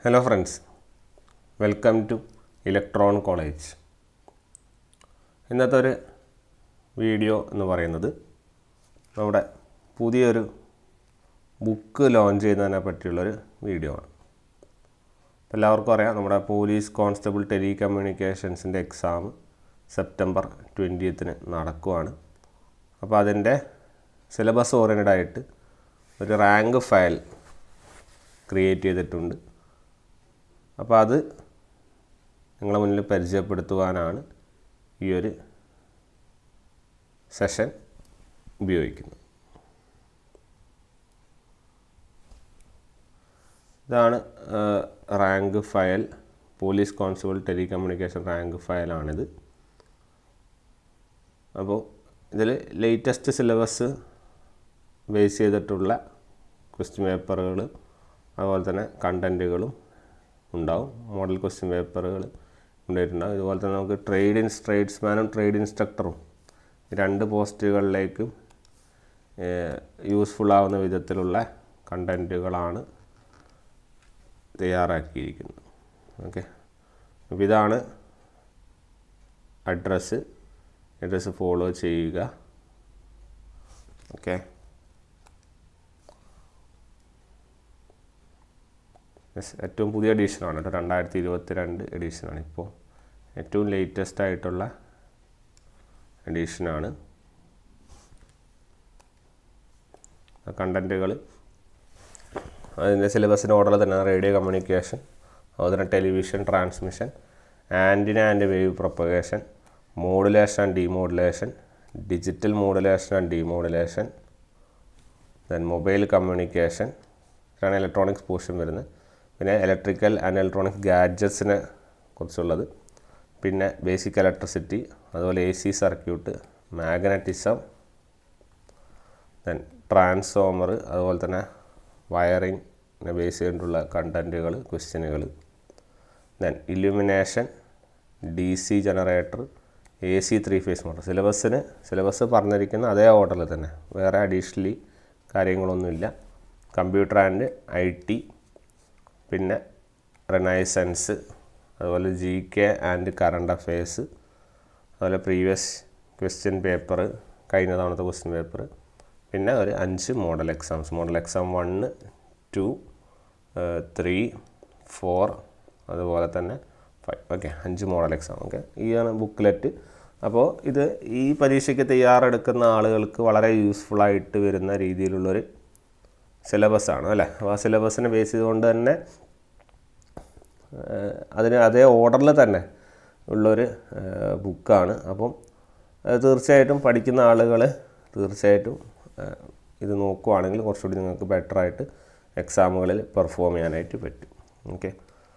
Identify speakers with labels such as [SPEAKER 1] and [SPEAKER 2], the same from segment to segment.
[SPEAKER 1] hello friends welcome to electron college ഇന്നത്തെ ഒരു video എന്ന് പറയുന്നത് നമ്മുടെ പുതിയൊരു ബുക്ക് ലോഞ്ച് ചെയ്യുന്നതിനെ പറ്റിയുള്ളൊരു വീഡിയോ ആണ് അപ്പോൾ എല്ലാവർക്കും അറിയാം നമ്മുടെ പോലീസ് കോൺസ്റ്റബിൾ ടെലി കമ്മ്യൂണിക്കേഷൻസിൻ്റെ എക്സാം സെപ്റ്റംബർ ട്വൻറ്റിയത്തിന് നടക്കുവാണ് അപ്പോൾ അതിൻ്റെ സിലബസ് ഓറിയൻറ്റഡ് ആയിട്ട് ഒരു റാങ്ക് ഫയൽ ക്രിയേറ്റ് ചെയ്തിട്ടുണ്ട് അപ്പോൾ അത് നിങ്ങളെ മുന്നിൽ പരിചയപ്പെടുത്തുവാനാണ് ഈ ഒരു സെഷൻ ഉപയോഗിക്കുന്നത് ഇതാണ് rank file police constable tele communication rank ഫയലാണിത് അപ്പോൾ ഇതിൽ ലേറ്റസ്റ്റ് സിലബസ് ബേസ് ചെയ്തിട്ടുള്ള ക്വസ്റ്റ്യൻ പേപ്പറുകൾ അതുപോലെ തന്നെ കണ്ടൻറ്റുകളും ഉണ്ടാവും മോഡൽ ക്വസ്റ്റ്യൻ പേപ്പറുകൾ ഉണ്ടായിട്ടുണ്ടാവും ഇതുപോലെ തന്നെ നമുക്ക് ട്രേഡ് ഇൻസ് ട്രേഡ്സ്മാനും ട്രേഡ് ഇൻസ്ട്രക്ടറും രണ്ട് പോസ്റ്റുകളിലേക്കും യൂസ്ഫുൾ ആവുന്ന വിധത്തിലുള്ള കണ്ടൻറ്റുകളാണ് തയ്യാറാക്കിയിരിക്കുന്നത് ഓക്കെ അപ്പോൾ ഇതാണ് അഡ്രസ്സ് അഡ്രസ്സ് ഫോളോ ചെയ്യുക ഓക്കെ യെസ് ഏറ്റവും പുതിയ എഡീഷനാണ് കേട്ടോ രണ്ടായിരത്തി ഇരുപത്തി രണ്ട് എഡീഷനാണ് ഇപ്പോൾ ഏറ്റവും ലേറ്റസ്റ്റ് ആയിട്ടുള്ള എഡീഷനാണ് കണ്ടൻറ്റുകൾ അതിൻ്റെ സിലബസിൻ്റെ ഓർഡർ തന്നെ റേഡിയോ കമ്മ്യൂണിക്കേഷൻ അതുപോലെ തന്നെ television transmission antenna and wave propagation modulation and demodulation digital modulation and demodulation then mobile communication ഇതാണ് ഇലക്ട്രോണിക്സ് പോർഷൻ വരുന്നത് പിന്നെ ഇലക്ട്രിക്കൽ ആൻഡ് ഇലക്ട്രോണിക്സ് ഗാഡ്ജറ്റ്സിനെ കുറിച്ചുള്ളത് പിന്നെ ബേസിക് ഇലക്ട്രിസിറ്റി അതുപോലെ A C circuit magnetism then transformer അതുപോലെ തന്നെ വയറിങ്ങിനെ ബേസ് ചെയ്തിട്ടുള്ള കണ്ടൻറ്റുകൾ ക്വസ്റ്റ്യനുകൾ then illumination D C generator A C three phase motor സിലബസിന് സിലബസ് പറഞ്ഞിരിക്കുന്ന അതേ ഓർഡറിൽ തന്നെ വേറെ അഡീഷണലി കാര്യങ്ങളൊന്നുമില്ല കമ്പ്യൂട്ടർ ആൻഡ് ഐ ടി പിന്നെ റിനൈസൻസ് അതുപോലെ G K and current affairs അതുപോലെ പ്രീവിയസ് ക്വസ്റ്റ്യൻ പേപ്പർ കഴിഞ്ഞ തവണത്തെ ക്വസ്റ്റ്യൻ പേപ്പർ പിന്നെ ഒരു അഞ്ച് model exams model exam one two three four അതുപോലെ തന്നെ ഫൈവ് ഓക്കെ അഞ്ച് മോഡൽ എക്സാം ഓക്കെ ഈയാണ് ബുക്ക്ലെറ്റ് അപ്പോൾ ഇത് ഈ പരീക്ഷയ്ക്ക് തയ്യാറെടുക്കുന്ന ആളുകൾക്ക് വളരെ യൂസ്ഫുൾ ആയിട്ട് വരുന്ന രീതിയിലുള്ളൊരു സിലബസാണ് അല്ലേ അപ്പോൾ ആ സിലബസിനെ ബേസ് ചെയ്തുകൊണ്ട് തന്നെ അതിന് അതേ ഓർഡറിൽ തന്നെ ഉള്ളൊരു ബുക്കാണ് അപ്പം തീർച്ചയായിട്ടും പഠിക്കുന്ന ആളുകൾ തീർച്ചയായിട്ടും ഇത് നോക്കുവാണെങ്കിൽ കുറച്ചുകൂടി നിങ്ങൾക്ക് ബെറ്ററായിട്ട് എക്സാമുകളിൽ പെർഫോം ചെയ്യാനായിട്ട് പറ്റും ഓക്കെ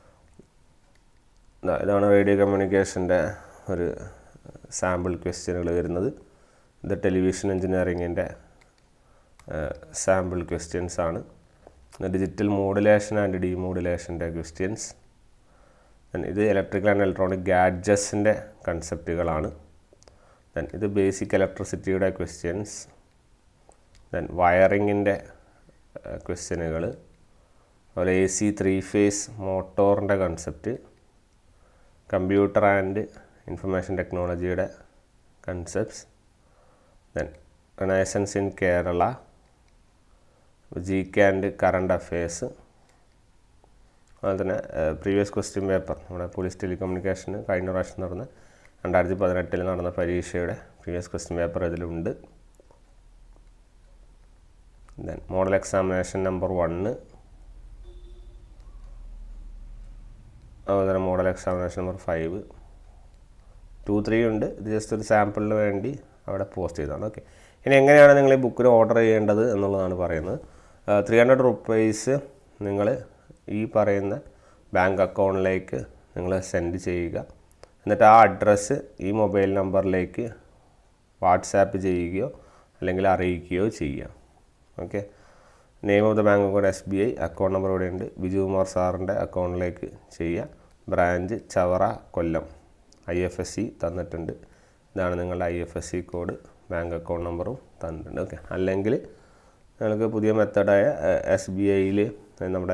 [SPEAKER 1] ഇതാണ് റേഡിയോ കമ്മ്യൂണിക്കേഷൻ്റെ ഒരു സാമ്പിൾ ക്വസ്റ്റ്യനുകൾ വരുന്നത് ഇത് ടെലിവിഷൻ എഞ്ചിനീയറിങ്ങിൻ്റെ സാമ്പിൾ ക്വസ്റ്റ്യൻസ് ആണ് ഡിജിറ്റൽ മോഡുലേഷൻ ആൻഡ് ഡിമോഡുലേഷൻ്റെ ക്വസ്റ്റ്യൻസ് ഇത് ഇലക്ട്രിക്കൽ ആൻഡ് ഇലക്ട്രോണിക് ഗാഡ്ജറ്റ്സിൻ്റെ കൺസെപ്റ്റുകളാണ് ദെൻ ഇത് ബേസിക് ഇലക്ട്രിസിറ്റിയുടെ ക്വസ്റ്റ്യൻസ് ദെൻ വയറിങ്ങിൻ്റെ ക്വസ്റ്റ്യനുകൾ അതുപോലെ എ സി ത്രീ ഫേസ് മോട്ടോറിൻ്റെ കൺസെപ്റ്റ് കമ്പ്യൂട്ടർ ആൻഡ് ഇൻഫർമേഷൻ ടെക്നോളജിയുടെ concepts then renaissance in Kerala G K and current affairs അതുപോലെ തന്നെ പ്രീവിയസ് ക്വസ്റ്റ്യൻ പേപ്പർ നമ്മുടെ പോലീസ് ടെലികമ്മ്യൂണിക്കേഷന് കഴിഞ്ഞ പ്രാവശ്യം നടന്ന രണ്ടായിരത്തി പതിനെട്ടിൽ നടന്ന പരീക്ഷയുടെ പ്രീവിയസ് ക്വസ്റ്റ്യൻ പേപ്പർ ഇതിലുണ്ട് then model examination number one അതുപോലെ തന്നെ model examination number five two three ഉണ്ട് ഇത് ജസ്റ്റ് ഒരു സാമ്പിളിന് വേണ്ടി അവിടെ പോസ്റ്റ് ചെയ്തതാണ് ഓക്കെ ഇനി എങ്ങനെയാണ് നിങ്ങൾ ഈ ബുക്കിന് ഓർഡർ ചെയ്യേണ്ടത് എന്നുള്ളതാണ് പറയുന്നത് ത്രീ ഹൺഡ്രഡ് റുപ്പീസ് നിങ്ങൾ ഈ പറയുന്ന ബാങ്ക് അക്കൗണ്ടിലേക്ക് നിങ്ങൾ സെൻഡ് ചെയ്യുക എന്നിട്ട് ആ അഡ്രസ്സ് ഈ മൊബൈൽ നമ്പറിലേക്ക് വാട്സാപ്പ് ചെയ്യുകയോ അല്ലെങ്കിൽ അറിയിക്കുകയോ ചെയ്യാം okay name of the bank account S B I account number ഇവിടെ ഉണ്ട് ബിജു കുമാർ സാറിൻ്റെ അക്കൗണ്ടിലേക്ക് ചെയ്യുക branch Chavara Kollam I F S C തന്നിട്ടുണ്ട് ഇതാണ് നിങ്ങളുടെ I F S C code bank account നമ്പറും തന്നിട്ടുണ്ട് ഓക്കെ അല്ലെങ്കിൽ നിങ്ങൾക്ക് പുതിയ മെത്തഡായ എസ് ബി ഐയിൽ നമ്മുടെ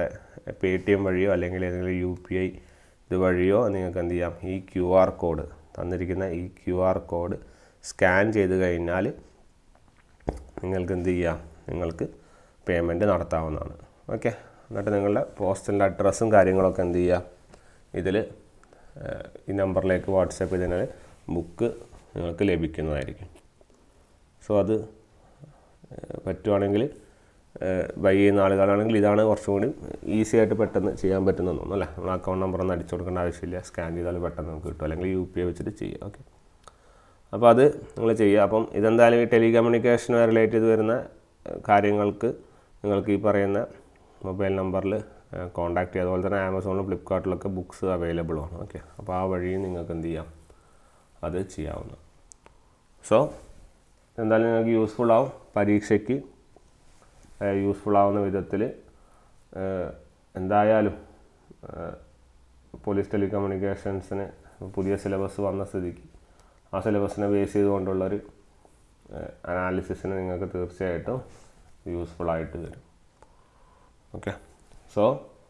[SPEAKER 1] പേ ടി എം വഴിയോ അല്ലെങ്കിൽ ഏതെങ്കിലും യു പി ഐ ഇത് വഴിയോ നിങ്ങൾക്ക് എന്ത് ചെയ്യാം ഈ ക്യു ആർ കോഡ് തന്നിരിക്കുന്ന ഈ ക്യു ആർ കോഡ് സ്കാൻ ചെയ്ത് കഴിഞ്ഞാൽ നിങ്ങൾക്ക് എന്ത് ചെയ്യാം നിങ്ങൾക്ക് പേയ്മെൻറ്റ് നടത്താവുന്നതാണ് ഓക്കെ എന്നിട്ട് നിങ്ങളുടെ പോസ്റ്റലിൻ്റെ അഡ്രസ്സും കാര്യങ്ങളൊക്കെ എന്ത് ചെയ്യുക ഇതിൽ ഈ നമ്പറിലേക്ക് വാട്സപ്പ് ചെയ്തതിനാൽ ബുക്ക് നിങ്ങൾക്ക് ലഭിക്കുന്നതായിരിക്കും സോ അത് ഏഹ്, പറ്റുവാണെങ്കിൽ ബൈ ചെയ്യുന്ന ആളുകളാണെങ്കിൽ ഇതാണ് കുറച്ചും കൂടി ഈസി ആയിട്ട് പെട്ടെന്ന് ചെയ്യാൻ പറ്റുന്നതെന്ന് തോന്നുന്നു അല്ലേ നമ്മൾ അക്കൗണ്ട് നമ്പർ ഒന്നും അടിച്ചു കൊടുക്കേണ്ട ആവശ്യമില്ല സ്കാൻ ചെയ്താൽ പെട്ടെന്ന് നമുക്ക് കിട്ടും അല്ലെങ്കിൽ യു പി ഐ വെച്ചിട്ട് ചെയ്യാം ഓക്കെ അപ്പോൾ അത് നിങ്ങൾ ചെയ്യുക അപ്പം ഇതെന്തായാലും ഈ ടെലികമ്മ്യൂണിക്കേഷനുമായി റിലേറ്റ് ചെയ്ത് വരുന്ന ഏഹ്, കാര്യങ്ങൾക്ക് നിങ്ങൾക്ക് ഈ പറയുന്ന മൊബൈൽ നമ്പറിൽ കോൺടാക്ട് ചെയ്യുക അതുപോലെ തന്നെ ആമസോണിലും ഫ്ലിപ്കാർട്ടിലൊക്കെ ബുക്സ് അവൈലബിൾ ആണ് ഓക്കെ അപ്പോൾ ആ വഴിയും നിങ്ങൾക്ക് എന്ത് ചെയ്യാം അത് ചെയ്യാവുന്ന സോ എന്തായാലും നിങ്ങൾക്ക് യൂസ്ഫുൾ ആവും പരീക്ഷയ്ക്ക് യൂസ്ഫുൾ ആവുന്ന വിധത്തിൽ എന്തായാലും ഏഹ്, പോലീസ് ടെലികമ്മ്യൂണിക്കേഷൻസിന് പുതിയ സിലബസ് വന്ന സ്ഥിതിക്ക് ആ സിലബസിനെ ബേസ് ചെയ്തുകൊണ്ടുള്ളൊരു അനാലിസിസിന് നിങ്ങൾക്ക് തീർച്ചയായിട്ടും യൂസ്ഫുൾ ആയിട്ട് വരും ഓക്കെ സോ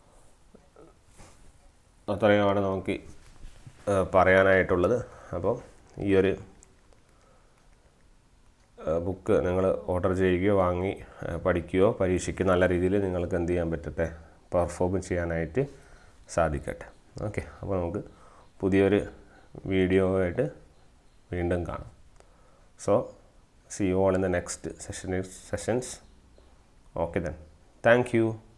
[SPEAKER 1] അത്രയുമാണ് നമുക്ക് ഏഹ്, പറയാനായിട്ടുള്ളത് അപ്പോൾ ഈ ഒരു ബുക്ക് നിങ്ങൾ ഓർഡർ ചെയ്യുകയോ വാങ്ങി ഏഹ്, പഠിക്കുകയോ പരീക്ഷയ്ക്ക് നല്ല രീതിയിൽ നിങ്ങൾക്ക് എന്ത് ചെയ്യാൻ പറ്റട്ടെ പെർഫോം ചെയ്യാനായിട്ട് സാധിക്കട്ടെ ഓക്കെ അപ്പോൾ നമുക്ക് പുതിയൊരു വീഡിയോ ആയിട്ട് വീണ്ടും കാണാം so see you all in the next session sessions okay then thank U